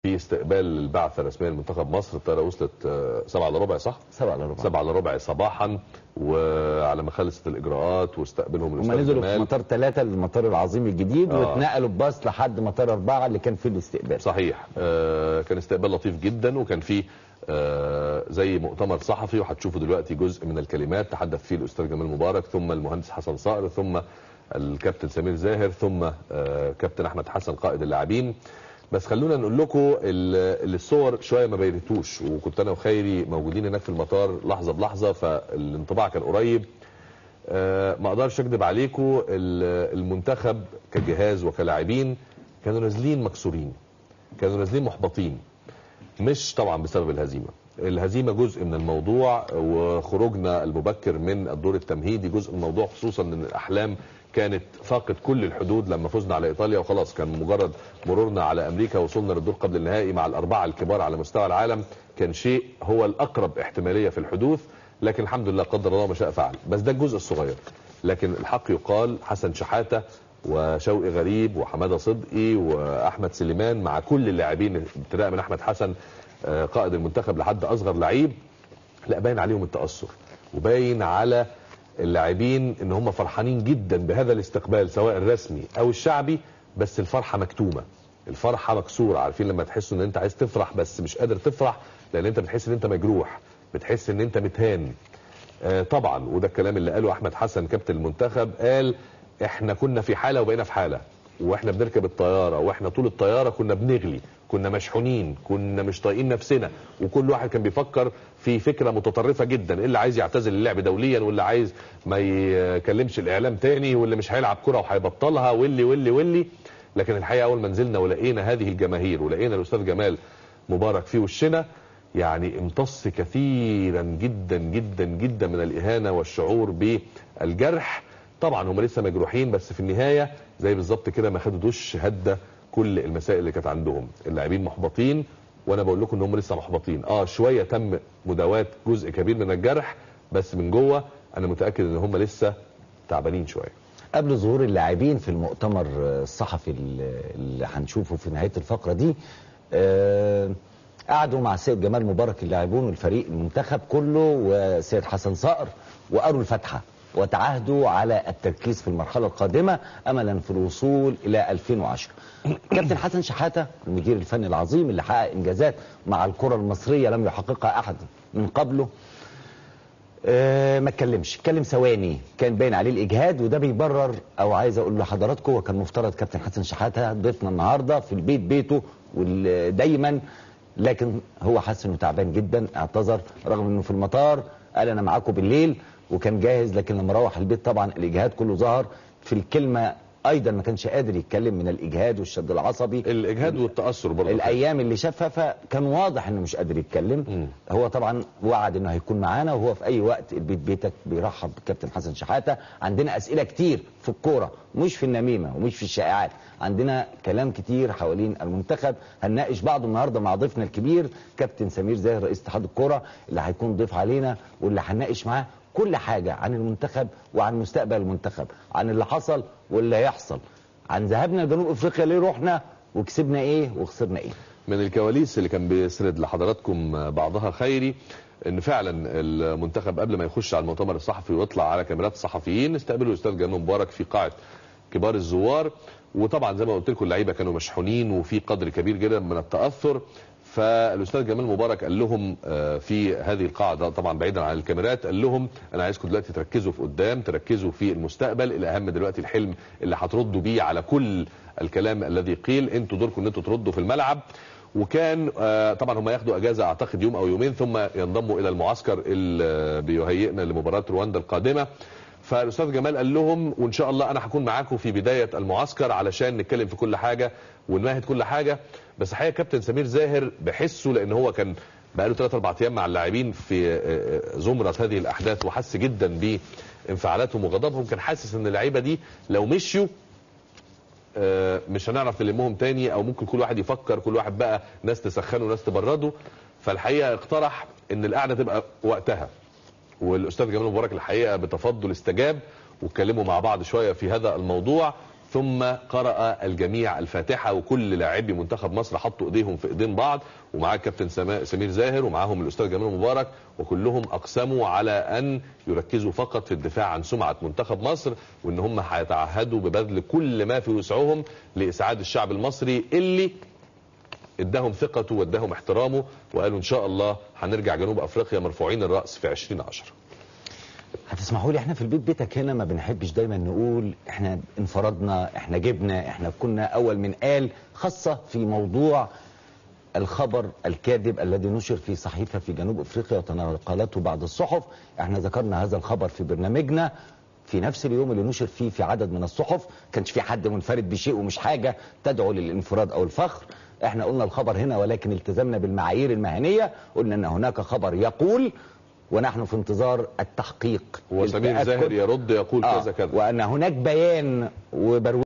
في استقبال البعثه الرسميه لمنتخب مصر الطياره وصلت آه، سبعة الا ربع صح؟ سبعة الا ربع سبعة الا ربع صباحا وعلى ما خلصت الاجراءات واستقبلهم هم الاستاذ نزلوا في جمال مطار ثلاثة المطار العظيم الجديد آه. واتنقلوا بباص لحد مطار أربعة اللي كان فيه الاستقبال صحيح آه، كان استقبال لطيف جدا وكان فيه آه، زي مؤتمر صحفي وهتشوفوا دلوقتي جزء من الكلمات تحدث فيه الاستاذ جمال مبارك ثم المهندس حسن صقر ثم الكابتن سمير زاهر ثم آه، كابتن احمد حسن قائد اللاعبين بس خلونا نقول لكم ال- اللي الصور شويه ما بينتوش وكنت انا وخيري موجودين هناك في المطار لحظه بلحظه فالانطباع كان قريب آه، ما اقدرش اكذب عليكم ال- المنتخب كجهاز وكلاعبين كانوا نازلين مكسورين كانوا نازلين محبطين مش طبعا بسبب الهزيمه الهزيمه جزء من الموضوع وخروجنا المبكر من الدور التمهيدي جزء من الموضوع خصوصا ان الاحلام كانت فاقت كل الحدود لما فزنا على ايطاليا وخلاص كان مجرد مرورنا على امريكا وصلنا للدور قبل النهائي مع الاربعه الكبار على مستوى العالم كان شيء هو الاقرب احتماليه في الحدوث لكن الحمد لله قدر الله ما شاء فعل بس ده الجزء الصغير لكن الحق يقال حسن شحاته وشوقي غريب وحماده صدقي واحمد سليمان مع كل اللاعبين ابتداء من احمد حسن آه، قائد المنتخب لحد اصغر لعيب لا باين عليهم التاثر وباين على اللاعبين ان هم فرحانين جدا بهذا الاستقبال سواء الرسمي او الشعبي بس الفرحه مكتومه الفرحه مكسوره عارفين لما تحسوا ان انت عايز تفرح بس مش قادر تفرح لان انت بتحس ان انت مجروح بتحس ان انت متهان آه، طبعا وده الكلام اللي قاله احمد حسن كابتن المنتخب قال احنا كنا في حاله وبقينا في حاله واحنا بنركب الطياره واحنا طول الطياره كنا بنغلي كنا مشحونين كنا مش طايقين نفسنا وكل واحد كان بيفكر في فكره متطرفه جدا اللي عايز يعتزل اللعب دوليا واللي عايز ما يكلمش الاعلام تاني واللي مش هيلعب كره وهيبطلها واللي واللي واللي لكن الحقيقه اول ما نزلنا ولقينا هذه الجماهير ولقينا الاستاذ جمال مبارك في وشنا يعني امتص كثيرا جدا جدا جدا من الاهانه والشعور بالجرح طبعا هم لسه مجروحين بس في النهايه زي بالظبط كده ما خدوا دش هدى كل المسائل اللي كانت عندهم اللاعبين محبطين وانا بقول لكم ان هم لسه محبطين اه شويه تم مداواه جزء كبير من الجرح بس من جوه انا متاكد ان هم لسه تعبانين شويه قبل ظهور اللاعبين في المؤتمر الصحفي اللي هنشوفه في نهايه الفقره دي آه، قعدوا مع السيد جمال مبارك اللاعبون والفريق المنتخب كله وسيد حسن صقر وقروا الفاتحه وتعهدوا على التركيز في المرحله القادمه املا في الوصول الى 2010 كابتن حسن شحاته المدير الفني العظيم اللي حقق انجازات مع الكره المصريه لم يحققها احد من قبله آه، ما اتكلمش اتكلم ثواني كان باين عليه الاجهاد وده بيبرر او عايز اقول لحضراتكم وكان مفترض كابتن حسن شحاته ضيفنا النهارده في البيت بيته ودايما لكن هو حس انه تعبان جدا اعتذر رغم انه في المطار قال انا معاكم بالليل وكان جاهز لكن لما روح البيت طبعا الاجهاد كله ظهر في الكلمه ايضا ما كانش قادر يتكلم من الاجهاد والشد العصبي الاجهاد والتاثر برضه الايام اللي شافها فكان واضح انه مش قادر يتكلم مم. هو طبعا وعد انه هيكون معانا وهو في اي وقت البيت بيتك بيرحب بكابتن حسن شحاته عندنا اسئله كتير في الكوره مش في النميمه ومش في الشائعات عندنا كلام كتير حوالين المنتخب هنناقش بعضه النهارده مع ضيفنا الكبير كابتن سمير زاهر رئيس اتحاد الكوره اللي هيكون ضيف علينا واللي هنناقش معاه كل حاجه عن المنتخب وعن مستقبل المنتخب عن اللي حصل واللي هيحصل عن ذهابنا لجنوب افريقيا ليه رحنا وكسبنا ايه وخسرنا ايه من الكواليس اللي كان بيسرد لحضراتكم بعضها خيري ان فعلا المنتخب قبل ما يخش على المؤتمر الصحفي ويطلع على كاميرات الصحفيين استقبلوا الاستاذ جمال مبارك في قاعه كبار الزوار وطبعا زي ما قلت لكم اللعيبه كانوا مشحونين وفي قدر كبير جدا من التاثر فالاستاذ جمال مبارك قال لهم آه، في هذه القاعه ده طبعا بعيدا عن الكاميرات قال لهم انا عايزكم دلوقتي تركزوا في قدام تركزوا في المستقبل الاهم دلوقتي الحلم اللي هتردوا بيه على كل الكلام الذي قيل انتوا دوركم ان انتوا تردوا في الملعب وكان آه، طبعا هم ياخدوا اجازه اعتقد يوم او يومين ثم ينضموا الى المعسكر اللي بيهيئنا لمباراه رواندا القادمه فالاستاذ جمال قال لهم وان شاء الله انا هكون معاكم في بدايه المعسكر علشان نتكلم في كل حاجه ونمهد كل حاجه بس حقيقه كابتن سمير زاهر بحسه لان هو كان بقاله 3 4 ايام مع اللاعبين في آه، زمره هذه الاحداث وحس جدا بانفعالاتهم وغضبهم كان حاسس ان اللعيبه دي لو مشيوا آه، مش هنعرف نلمهم تاني او ممكن كل واحد يفكر كل واحد بقى ناس تسخنه وناس تبرده فالحقيقه اقترح ان القعده تبقى وقتها والاستاذ جمال مبارك الحقيقه بتفضل استجاب واتكلموا مع بعض شويه في هذا الموضوع ثم قرأ الجميع الفاتحة وكل لاعبي منتخب مصر حطوا ايديهم في ايدين بعض ومعاه الكابتن سما- سمير زاهر ومعاهم الاستاذ جمال مبارك وكلهم اقسموا على ان يركزوا فقط في الدفاع عن سمعة منتخب مصر وان هم هيتعهدوا ببذل كل ما في وسعهم لاسعاد الشعب المصري اللي اداهم ثقته واداهم احترامه وقالوا ان شاء الله هنرجع جنوب افريقيا مرفوعين الراس في 2010 هتسمحوا لي احنا في البيت بيتك هنا ما بنحبش دايما نقول احنا انفردنا احنا جبنا احنا كنا اول من قال خاصة في موضوع الخبر الكاذب الذي نشر في صحيفة في جنوب افريقيا وتناقلته بعض الصحف احنا ذكرنا هذا الخبر في برنامجنا في نفس اليوم اللي نشر فيه في عدد من الصحف كانش في حد منفرد بشيء ومش حاجة تدعو للانفراد او الفخر احنا قلنا الخبر هنا ولكن التزمنا بالمعايير المهنية قلنا ان هناك خبر يقول ونحن في انتظار التحقيق وسمير للتأكد. زاهر يرد يقول آه، كذا كذا وان هناك بيان وبرو